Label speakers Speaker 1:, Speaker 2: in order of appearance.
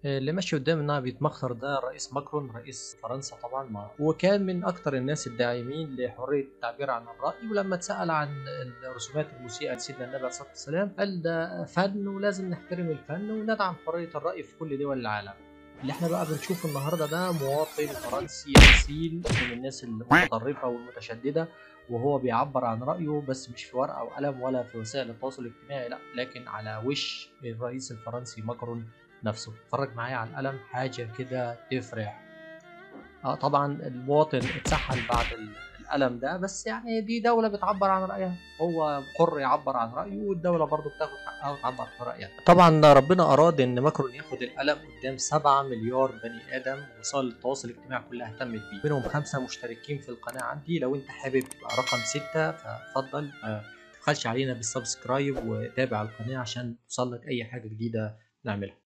Speaker 1: اللي ماشي قدامنا بيتمخر ده الرئيس ماكرون رئيس فرنسا طبعا ما وكان من اكتر الناس الداعمين لحريه التعبير عن الراي ولما اتسال عن الرسومات المسيئه لسيدنا النبي عليه الصلاه والسلام قال ده فن ولازم نحترم الفن وندعم حريه الراي في كل دول العالم اللي احنا بقى بنشوفه النهارده ده مواطن فرنسي اصيل من الناس المتطرفه والمتشدده وهو بيعبر عن رايه بس مش في ورقه وقلم ولا في وسائل التواصل الاجتماعي لا لكن على وش الرئيس الفرنسي ماكرون نفسه اتفرج معايا على القلم حاجه كده تفرح اه طبعا المواطن اتسحل بعد القلم ده بس يعني دي دولة بتعبر عن رأيها هو حر يعبر عن رأيه والدولة برضه بتاخد حقها وتعبر عن رأيها طبعا ربنا أراد إن ماكرون ياخد القلم قدام 7 مليار بني آدم وسائل التواصل الاجتماعي كلها اهتمت بيه منهم خمسة مشتركين في القناة عندي لو أنت حابب تبقى رقم ستة فاتفضل آه تبخلش علينا بالسبسكرايب وتابع القناة عشان توصلك أي حاجة جديدة نعملها